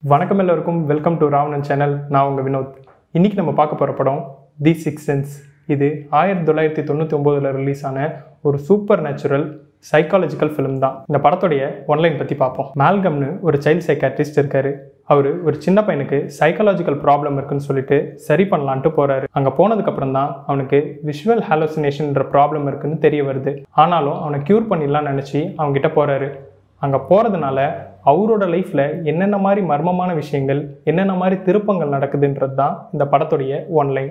வணக்கம் எல்லோருக்கும் welcome to Ravanan channel நான் உங்கள் வினோத் இன்னைக்கு நம்ம பார்க்க போகிற படம் தி சிக்ஸ் சென்ஸ் இது ஆயிரத்தி தொள்ளாயிரத்தி தொண்ணூற்றி ஒம்போதில் ரிலீஸ் ஆன ஒரு சூப்பர் நேச்சுரல் சைக்காலஜிக்கல் ஃபிலிம் தான் இந்த படத்துடைய ஒன்லைன் பற்றி பார்ப்போம் மேல்கம்னு ஒரு சைல்ட் சைக்காட்ரிஸ்ட் இருக்காரு அவர் ஒரு சின்ன பையனுக்கு சைக்காலஜிக்கல் ப்ராப்ளம் இருக்குன்னு சொல்லிட்டு சரி பண்ணலான்ட்டு போறாரு அங்கே போனதுக்கப்புறம் தான் அவனுக்கு விஷுவல் ஹாலோசினேஷன்ன்ற ப்ராப்ளம் இருக்குன்னு தெரிய வருது ஆனாலும் அவனை க்யூர் பண்ணிடலாம்னு நினச்சி அவங்ககிட்ட போறாரு அங்கே போகிறதுனால அவரோட லைஃப்பில் என்னென்ன மாதிரி மர்மமான விஷயங்கள் என்னென்ன மாதிரி திருப்பங்கள் நடக்குதுன்றது தான் இந்த படத்துடைய ஒன்லைன்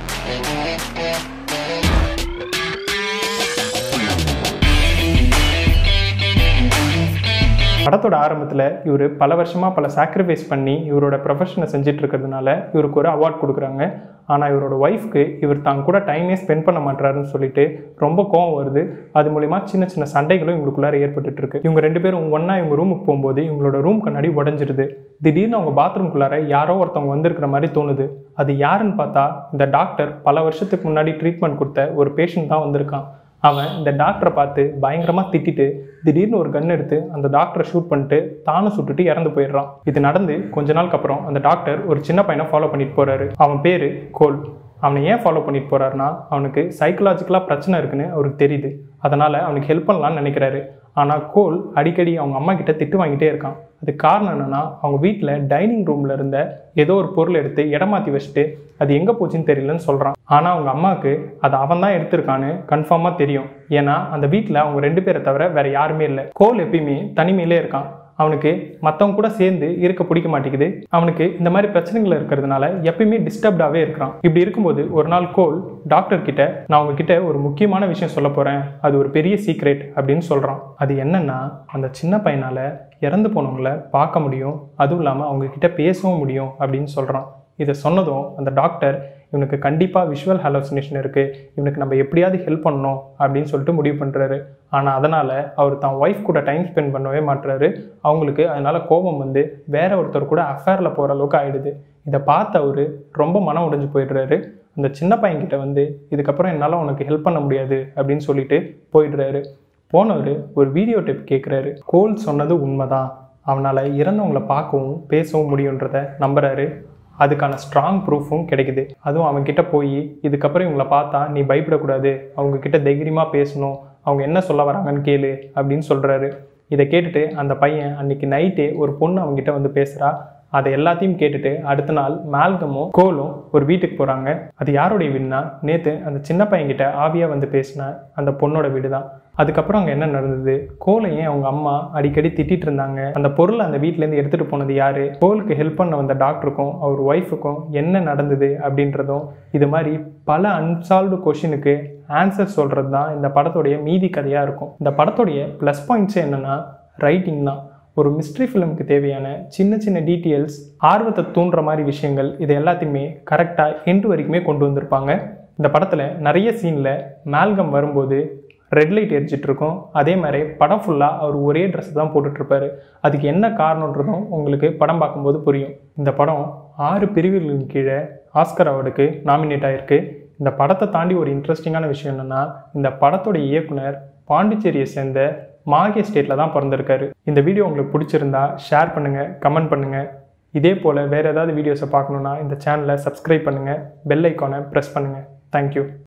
படத்தோட ஆரம்பத்தில் இவர் பல வருஷமாக பல சாக்ரிஃபைஸ் பண்ணி இவரோட ப்ரொஃபஷனை செஞ்சுட்டு இருக்கிறதுனால இவருக்கு ஒரு அவார்ட் கொடுக்குறாங்க ஆனால் இவரோட ஒய்ஃப்க்கு இவர் தான் கூட டைமே ஸ்பெண்ட் பண்ண மாட்டாருன்னு சொல்லிட்டு ரொம்ப கோவம் வருது அது மூலிமா சின்ன சின்ன சண்டைகளும் இவங்களுக்குள்ளார ஏற்பட்டுட்டு இருக்கு இவங்க ரெண்டு பேரும் ஒன்றா இவங்க ரூமுக்கு போகும்போது இவங்களோட ரூம் கண்ணாடி உடஞ்சிருது திடீர்னு அவங்க பாத்ரூம்குள்ளார யாரோ ஒருத்தவங்க வந்திருக்கிற மாதிரி தோணுது அது யாருன்னு பார்த்தா இந்த டாக்டர் பல வருஷத்துக்கு முன்னாடி ட்ரீட்மெண்ட் கொடுத்த ஒரு பேஷண்ட் தான் வந்திருக்கான் அவன் இந்த டாக்டரை பார்த்து பயங்கரமாக திட்டிட்டு திடீர்னு ஒரு கன் எடுத்து அந்த டாக்டரை ஷூட் பண்ணிட்டு தானும் சுட்டுட்டு இறந்து போயிடுறான் இது நடந்து கொஞ்ச நாளுக்கு அப்புறம் அந்த டாக்டர் ஒரு சின்ன பையனை ஃபாலோ பண்ணிட்டு போறாரு அவன் பேரு கோல் அவனை ஏன் ஃபாலோ பண்ணிட்டு போறாருன்னா அவனுக்கு சைக்கலாஜிக்கலாக பிரச்சனை இருக்குன்னு அவருக்கு தெரியுது அதனால அவனுக்கு ஹெல்ப் பண்ணலாம்னு நினைக்கிறாரு ஆனால் கோல் அடிக்கடி அவங்க அம்மா கிட்ட திட்டு வாங்கிட்டே இருக்கான் அது காரணம் என்னன்னா அவங்க வீட்டில் டைனிங் ரூம்ல இருந்த ஏதோ ஒரு பொருள் எடுத்து இடமாத்தி வச்சுட்டு அது எங்கே போச்சுன்னு தெரியலன்னு சொல்கிறான் ஆனால் அவங்க அம்மாவுக்கு அது அவன் தான் எடுத்திருக்கான்னு கன்ஃபார்மாக தெரியும் ஏன்னா அந்த வீட்டில் அவங்க ரெண்டு பேரை தவிர வேற யாருமே இல்லை கோல் எப்பயுமே தனிமையிலே இருக்கான் அவனுக்கு மற்றவங்க கூட சேர்ந்து இருக்க பிடிக்க மாட்டேங்குது அவனுக்கு இந்த மாதிரி பிரச்சனைகள் இருக்கிறதுனால எப்பயுமே டிஸ்டர்ப்டாகவே இருக்கிறான் இப்படி இருக்கும்போது ஒரு நாள் கோல் டாக்டர் கிட்ட நான் உங்ககிட்ட ஒரு முக்கியமான விஷயம் சொல்ல போகிறேன் அது ஒரு பெரிய சீக்ரெட் அப்படின்னு சொல்கிறான் அது என்னன்னா அந்த சின்ன பையனால் இறந்து போனவங்கள பார்க்க முடியும் அதுவும் இல்லாமல் அவங்க கிட்ட பேசவும் முடியும் அப்படின்னு சொல்கிறான் இதை சொன்னதும் அந்த டாக்டர் இவனுக்கு கண்டிப்பாக விஷுவல் ஹாலோசினேஷன் இருக்குது இவனுக்கு நம்ம எப்படியாவது ஹெல்ப் பண்ணணும் அப்படின்னு சொல்லிட்டு முடிவு பண்ணுறாரு ஆனால் அதனால் அவர் தான் ஒய்ஃப் கூட டைம் ஸ்பெண்ட் பண்ணவே மாட்டுறாரு அவங்களுக்கு அதனால் கோபம் வந்து வேற ஒருத்தர் கூட அஃபேரில் போகிற அளவுக்கு ஆயிடுது இதை பார்த்து அவர் ரொம்ப மனம் உடைஞ்சு போயிடுறாரு அந்த சின்ன பையன்கிட்ட வந்து இதுக்கப்புறம் என்னால் உனக்கு ஹெல்ப் பண்ண முடியாது அப்படின்னு சொல்லிட்டு போயிடுறாரு போனவர் ஒரு வீடியோ டேப் கேட்குறாரு கோல் சொன்னது உண்மைதான் அவனால் இறந்தவங்கள பார்க்கவும் பேசவும் முடியுன்றத நம்புறாரு அதுக்கான ஸ்ட்ராங் ப்ரூஃபும் கிடைக்குது அதுவும் அவன்கிட்ட போய் இதுக்கப்புறம் இவங்கள பார்த்தா நீ பயப்படக்கூடாது அவங்க கிட்ட தைரியமாக பேசணும் அவங்க என்ன சொல்ல வராங்கன்னு கேளு அப்படின்னு சொல்கிறாரு இதை கேட்டுட்டு அந்த பையன் அன்னைக்கு நைட்டே ஒரு பொண்ணு அவங்ககிட்ட வந்து பேசுகிறா அதை எல்லாத்தையும் கேட்டுட்டு அடுத்த நாள் மேல்கமும் கோலும் ஒரு வீட்டுக்கு போகிறாங்க அது யாருடைய வீடுனா நேற்று அந்த சின்ன பையன்கிட்ட ஆவியாக வந்து பேசின அந்த பொண்ணோட வீடு தான் அதுக்கப்புறம் அங்கே என்ன நடந்தது கோலை ஏன் அவங்க அம்மா அடிக்கடி திட்டிட்டு இருந்தாங்க அந்த பொருளை அந்த வீட்டிலேருந்து எடுத்துகிட்டு போனது யாரு கோலுக்கு ஹெல்ப் பண்ண வந்த டாக்டருக்கும் அவர் ஒய்ஃபுக்கும் என்ன நடந்தது அப்படின்றதும் இது மாதிரி பல அன்சால்வ்டு கொஷினுக்கு ஆன்சர் சொல்கிறது தான் இந்த படத்துடைய மீதி கதையாக இருக்கும் இந்த படத்துடைய ப்ளஸ் பாயிண்ட்ஸே என்னென்னா ரைட்டிங் தான் ஒரு மிஸ்ட்ரி ஃபிலிமுக்கு தேவையான சின்ன சின்ன டீட்டெயில்ஸ் ஆர்வத்தை தூண்டுற மாதிரி விஷயங்கள் இது எல்லாத்தையுமே கரெக்டாக எண்டு வரைக்குமே கொண்டு வந்திருப்பாங்க இந்த படத்தில் நிறைய சீனில் மேல்கம் வரும்போது ரெட் லைட் எரிச்சிட்டு இருக்கும் அதே மாதிரி படம் ஃபுல்லாக அவர் ஒரே ட்ரெஸ் தான் போட்டுட்ருப்பாரு அதுக்கு என்ன காரணன்றதும் உங்களுக்கு படம் பார்க்கும்போது புரியும் இந்த படம் ஆறு பிரிவுகளின் கீழே ஆஸ்கர் அவார்டுக்கு நாமினேட் ஆகிருக்கு இந்த படத்தை தாண்டி ஒரு இன்ட்ரெஸ்டிங்கான விஷயம் என்னென்னா இந்த படத்தோட இயக்குனர் பாண்டிச்சேரியை சேர்ந்த மாகே ஸ்டேட்டில் தான் பிறந்திருக்காரு இந்த வீடியோ உங்களுக்கு பிடிச்சிருந்தா ஷேர் பண்ணுங்கள் கமெண்ட் பண்ணுங்கள் இதே போல் வேறு ஏதாவது வீடியோஸை பார்க்கணுன்னா இந்த சேனலை சப்ஸ்கிரைப் பண்ணுங்கள் பெல் ஐக்கானை ப்ரெஸ் பண்ணுங்கள் தேங்க்யூ